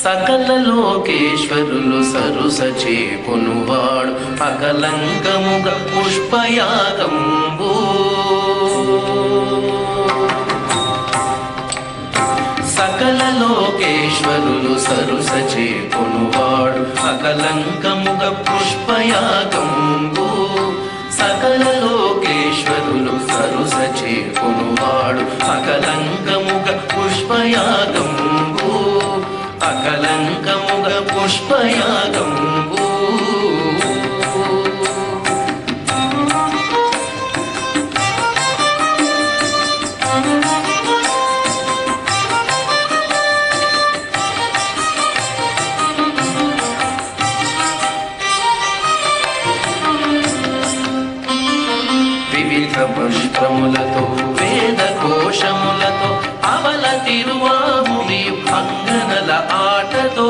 సకల లోకేశ్వరులు సరుస చేపునువాడు అకలంకముగ పుష్పయాగంబు సకల లోకేశ్వరులు సరుస చేపునువాడు అకలంకముగ పుష్పయాగంబు సకల లోకేశ్వరులు సరుస చేపునువాడు అకలంకముగ పుష్పయాగంబు అకలంకముగ పుష్పయాగంబు వివిధ పుష్పములతో వేద కోశములతో అవల తిరువాముడి అంగనల ఆటతో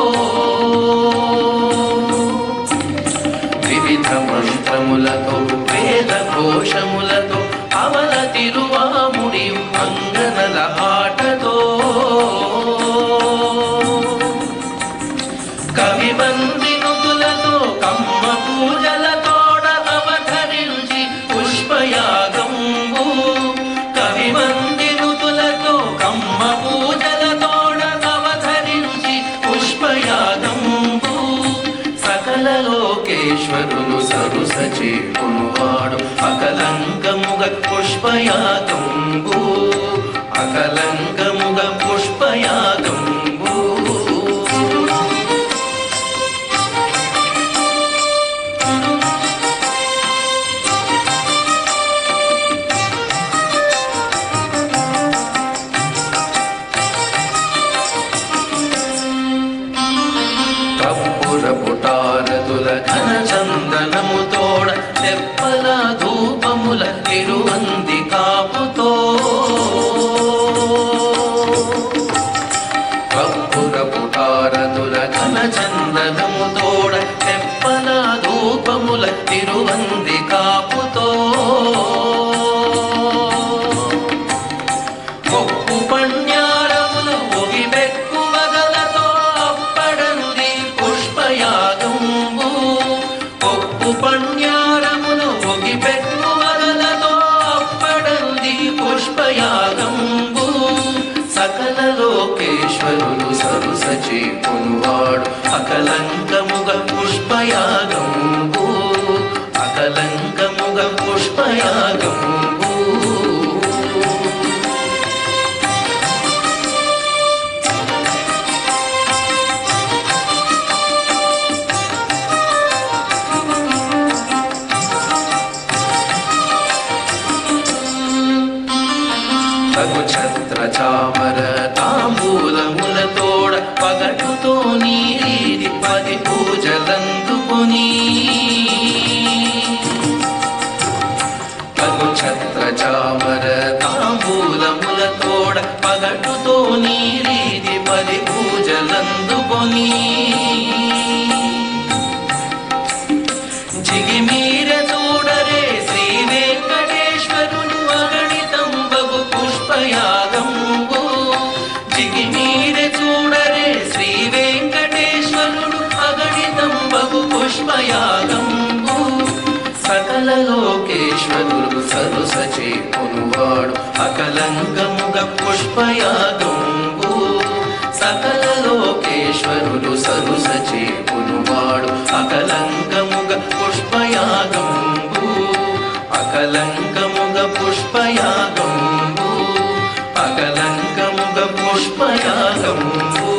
వివిధ మంత్రములతో వేద కోశములతో అవల తిరువాముడి అంగనల ఆటతో కవి వందినుతులతో కమ్మ పూజలతోడ అవధరించి పుష్పయాగంబు కవి వందినుతులతో కమ్మ పూజలతోడ అవధరించి పుష్పయాగంబు సకల లోకేశ్వరులు సరుస చేకునువాడు అకలంకముగ పుష్పయాగంబు అకలంకముగ పుష్పయాగంబు కప్పుర పుటారతుల ఘన చందనము తోడ తెప్పల ధూపముల తిరువంది కాపుతో కప్పుర పుటారతుల ఘన చందనము తోడ తెప్పల ధూపముల తిరువంది కాపుతో కొప్పు పణ్యారములు ఒగి బెక్కు వగలతో అప్పడంది పుష్పయాగంబు కొప్పు పణ్యారములు ఒగి బెక్కు వగలతో అప్పడంది పుష్పయాగంబు సకల లోకేశ్వరులు సరుస చేకునువాడు అకలంకముగ పుష్పయాగంబు అకలంకముగ పుష్పయాగంబు తగు ఛత్ర చామర తాంబూలముల తోడ పగటుతో నీరీది పది పూజలందుకుని తగు ఛత్ర చామర తాంబూలముల తోడ పగటుతో నీరీది పది పూజలందుకొని జిగిమీర చూడరే శ్రీ వెంకటేశ్వరుడు అగణితం బగు పుష్పయాగంబు జిగిమీర చూడరే శ్రీ వెంకటేశ్వరుడు అగణితం బగు పుష్పయాగంబు సకల లోకేశ్వరుడు సరుస చేకునువాడు అకలంకముగ పుష్పయాగంబు సకల లోకేశ్వరుడు సరుస చేకునువాడు అకలంకముగ పుష్పయాగంబు అకలంకముగ పుష్పయాగంబు అకలంకముగ పుష్పయాగంబు